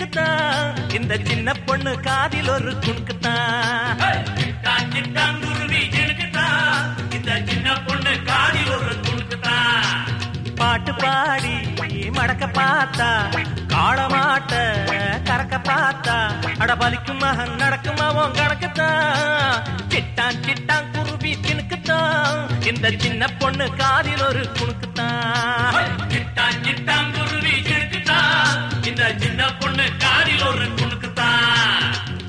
சினுக்குத்தான் இந்த சின்ன பொண்ணு காதில் ஒரு குணுக்குத்தான் சிட்டான் சிட்டான் குருவி சினுக்குத்தான் இந்த சின்ன பொண்ணு காதில் ஒரு துணுக்குத்தான் பாட்டு பாடி மடக்க பார்த்தா காளமாட்ட கறக்க பார்த்தா அட பலிக்கும் மகன் நடக்குமா உன் கணக்குத்தான் சிட்டான் சிட்டான் குருவி சினுக்குத்தான் இந்த சின்ன பொண்ணு காதில் ஒரு குணுக்குத்தான் சிட்டான் சிட்டான் குருவி சினுக்குத்தான் இந்த சின்ன பொண்ணு காதில் ஒரு துணுக்குத்தான்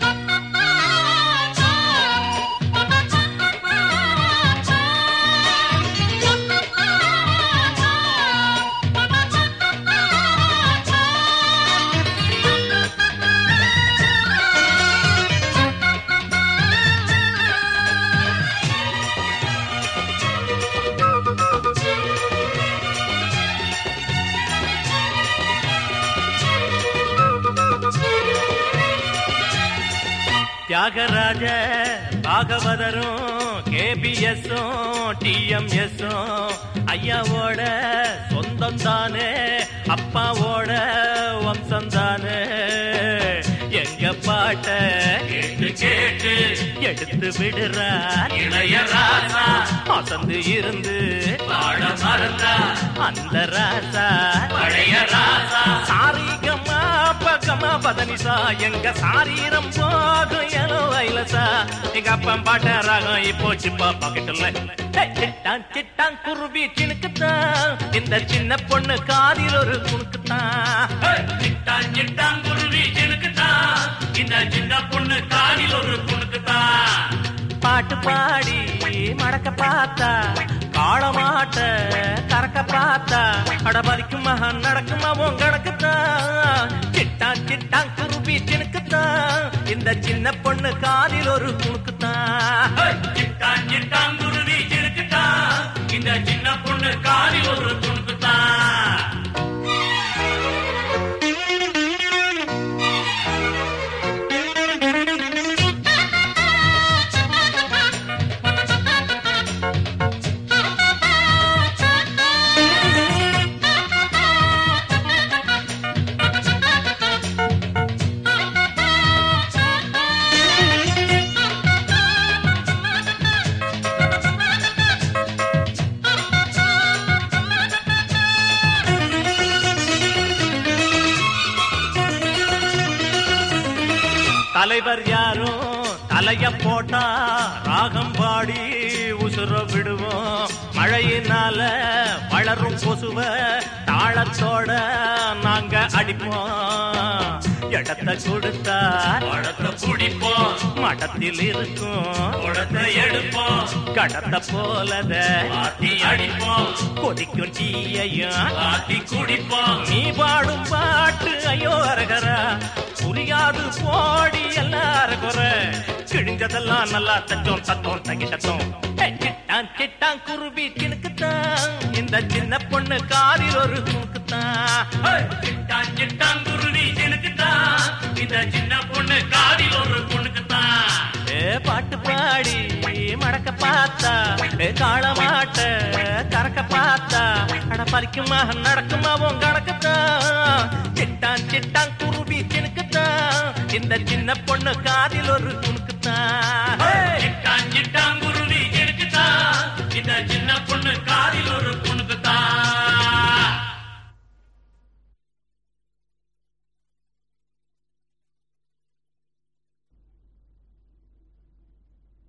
தியாகராஜ பாகவதரும் கேபிஎஸும் டிஎம்எஸும் ஐயாவோட சொந்தம் தானே அப்பாவோட வம்சம் தானே எங்க பாட்ட கேட்டு கேட்டு எடுத்து விடுறார் இளையராசா அசந்து இருந்து பாட மறந்தா அந்த ராசா பழைய ராசா சாரிகமா பக்கமா பதனிசா எங்க சாரீரம் போகும் எலோ வைலசா எங்க அப்பன் பாட்ட ராகம் இப்போ சிப்பா பாக்கெட்டுல சிட்டான் சிட்டான் குருவி சினுக்குத்தான் இந்த சின்ன பொண்ணு காதில் ஒரு குணுக்குத்தான் சிட்டான் சிட்டான் குருவி சினுக்குத்தான் இந்த சின்ன பொண்ணு காதில் ஒரு துணுக்குத்தான் பாட்டு பாடி மடக்க பார்த்தா காளமாட்ட கறக்க பார்த்தா அடபலிக்கும் மகன் நடக்குமா உன் கணக்குத்தான் சிட்டான் சிட்டான் குருவி சினுக்குத்தான் இந்த சின்ன பொண்ணு காதில் ஒரு குணுக்குத்தான் சிட்டான் சிட்டான் குருவி சினுக்குத்தான் இந்த சின்ன பொண்ணு காதில் ஒரு துணுக்குத்தான் தலைவர் யாரும் தலைய போட்டா ராகம் பாடி உசுர விடுவோம் மழையினால வளரும் கொசுவ தாளத்தோட நாங்க அடிப்போம் இடத்த கொடுத்தா படத்தை குடிப்போம் மடத்தில் இருக்கும் குடத்தை எடுப்போம் கடத்த போலத பாத்தி அடிப்போம் கொதிக்கும் டீயையும் பாத்தி குடிப்போம் நீ பாடும் பாட்டு ஐயோ அரகரா புரியாது போடி எல்லாரும் குறை கிழிஞ்சதெல்லாம் நல்லா தச்சோம் தத்தோம் தங்கி தத்தோம் சிட்டான் சிட்டான் குருவி கிணுக்குத்தான் இந்த சின்ன பொண்ணு காதில் ஒரு குணுக்குத்தான் சிட்டான் சிட்டான் குருவி சினுக்குத்தான் இந்த சின்ன பொண்ணு காதில் ஒரு பொண்ணுக்குத்தான் ஏ பாட்டு பாடி மடக்க பார்த்தா ஏ காளமாட்ட கறக்க பார்த்தா அட பறிக்குமா நடக்குமா உன் கணக்குத்தான் சிட்டான் சிட்டான் குருவி சினுக்குத்தான் இந்த சின்ன பொண்ணு காதில் ஒரு குணுக்குத்தான் சிட்டான்